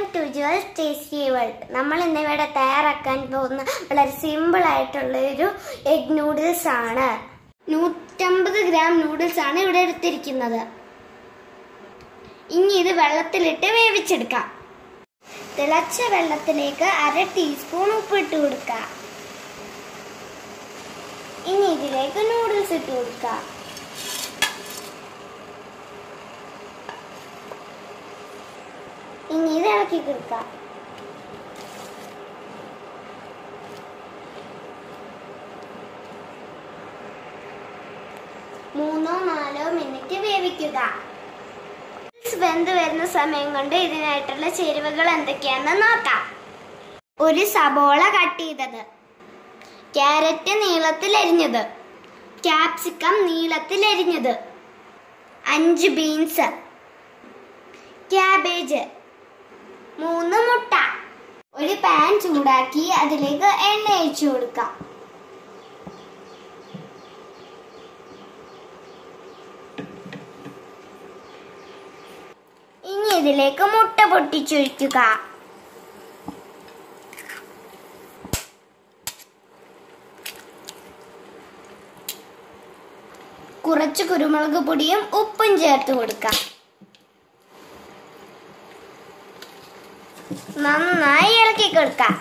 to Jual tasty world നമ്മൾ ഇന്നിവിടെ തയ്യാറാക്കാൻ പോകുന്ന വളരെ സിമ്പിൾ ആയിട്ടുള്ള ഒരു എഗ് നൂഡിൽസ് ആണ് നൂറ്റമ്പത് ഗ്രാം നൂഡിൽസ് ആണ് ഇവിടെ എടുത്തിരിക്കുന്നത് ഇനി ഇത് വെള്ളത്തിലിട്ട് വേവിച്ചെടുക്കാം തിളച്ച വെള്ളത്തിലേക്ക് അര ടീസ്പൂൺ ഉപ്പിട്ട് കൊടുക്കുക ഇനി ഇതിലേക്ക് നൂഡിൽസ് ഇട്ട് കൊടുക്കുക ഇനി ഇത് ഇളക്കി കൊടുക്കാം മൂന്നോ നാലോ മിനിറ്റ് വേവിക്കുക വെന്ത് വരുന്ന സമയം കൊണ്ട് ഇതിനായിട്ടുള്ള ചേരുവകൾ എന്തൊക്കെയാണെന്ന് നോക്കാം ഒരു സബോള കട്ട് ചെയ്തത് ക്യാരറ്റ് നീളത്തിൽ അരിഞ്ഞത് ക്യാപ്സിക്കം നീളത്തിൽ അരിഞ്ഞത് അഞ്ച് ബീൻസ് ക്യാബേജ് മൂന്ന് മുട്ട ഒരു പാൻ ചൂടാക്കി അതിലേക്ക് എണ്ണ ഒഴിച്ചു കൊടുക്കാം ഇനി ഇതിലേക്ക് മുട്ട പൊട്ടിച്ചൊഴിക്കുക കുറച്ച് കുരുമുളക് പൊടിയും ഉപ്പും ചേർത്ത് കൊടുക്കാം നന്നായി ഇളക്കി കൊടുക്കാം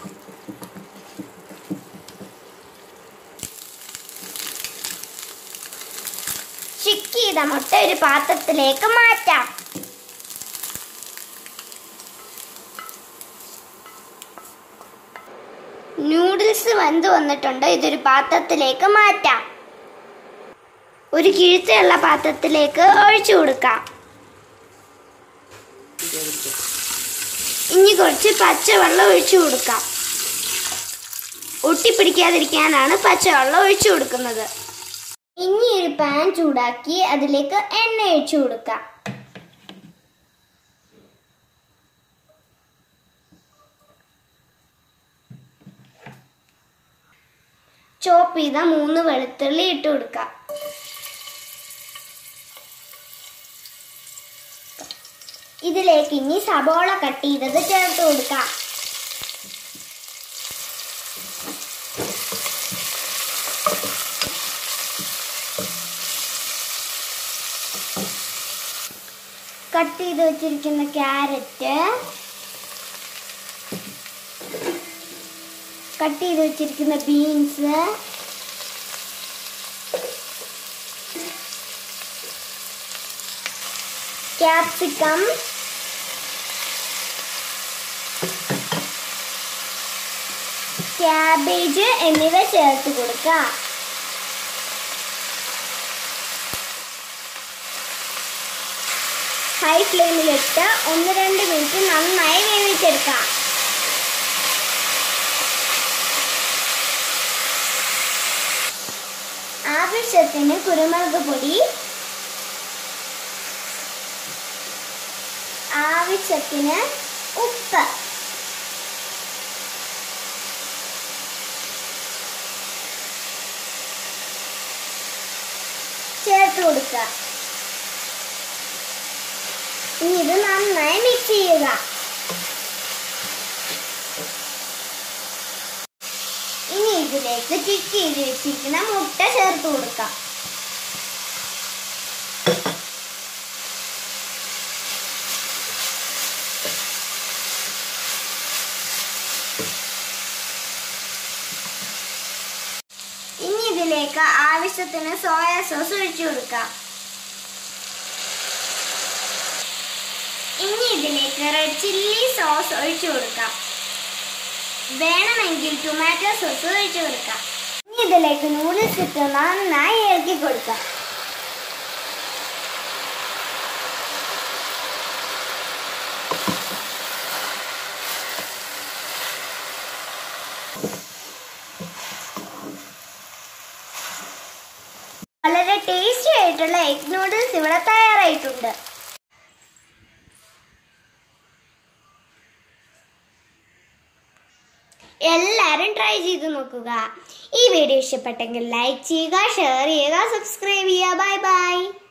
ചിക്ക് ചെയ്ത മുട്ട ഒരു പാത്രത്തിലേക്ക് മാറ്റാം നൂഡിൽസ് വെന്ത് വന്നിട്ടുണ്ട് ഇതൊരു പാത്രത്തിലേക്ക് മാറ്റാം ഒരു കിഴുത്തുള്ള പാത്രത്തിലേക്ക് ഒഴിച്ചു കൊടുക്കാം ഇനി കുറച്ച് പച്ചവെള്ളം ഒഴിച്ചു കൊടുക്കാം ഒട്ടിപ്പിടിക്കാതിരിക്കാനാണ് പച്ചവെള്ളം ഒഴിച്ചു കൊടുക്കുന്നത് ഇനി ഒരു പാൻ ചൂടാക്കി അതിലേക്ക് എണ്ണ ഒഴിച്ചു കൊടുക്കാം ചോപ്പ് ചെയ്ത മൂന്ന് വെളുത്തുള്ളി ഇട്ട് കൊടുക്കാം ഇതിലേക്ക് ഇനി സബോള കട്ട് ചെയ്തത് ചേർത്ത് കൊടുക്കാം കട്ട് ചെയ്ത് വെച്ചിരിക്കുന്ന ക്യാരറ്റ് കട്ട് ചെയ്ത് വെച്ചിരിക്കുന്ന ബീൻസ് ക്യാപ്സിക്കം ക്യാബേജ് എന്നിവ ചേർത്ത് കൊടുക്കാം ഹൈ ഫ്ലെയിമിലിട്ട് ഒന്ന് രണ്ട് മിനിറ്റ് നന്നായി വേവിച്ചെടുക്കാം ആവശ്യത്തിന് കുരുമുളക് പൊടി ആവശ്യത്തിന് ഉപ്പ് ചേർത്ത് കൊടുക്കുക ഇനി ഇത് നന്നായി മിക്സ് ചെയ്യുക ഇനി ഇതിലേക്ക് ചിക്ക് ചെയ്ത് വെച്ചിരിക്കുന്ന മുട്ട ചേർത്ത് കൊടുക്കാം ഇനി ഇതിലേക്ക് ആവശ്യത്തിന് സോയ സോസ് ഒഴിച്ചു കൊടുക്കാം ഇനി ഇതിലേക്ക് റെഡ് ചില്ലി സോസ് ഒഴിച്ചു കൊടുക്കാം വേണമെങ്കിൽ ടൊമാറ്റോ സോസ് ഒഴിച്ചു കൊടുക്കാം ഇനി ഇതിലേക്ക് നൂഡിൽസ് ഇട്ട് നന്നായി ഇളക്കി കൊടുക്കാം വളരെ ടേസ്റ്റി ആയിട്ടുള്ള എഗ് നൂഡിൽസ് ഇവിടെ തയ്യാറായിട്ടുണ്ട് എല്ലാവരും ട്രൈ ചെയ്ത് നോക്കുക ഈ വീഡിയോ ഇഷ്ടപ്പെട്ടെങ്കിൽ ലൈക്ക് ചെയ്യുക ഷെയർ ചെയ്യുക സബ്സ്ക്രൈബ് ചെയ്യുക ബൈ ബൈ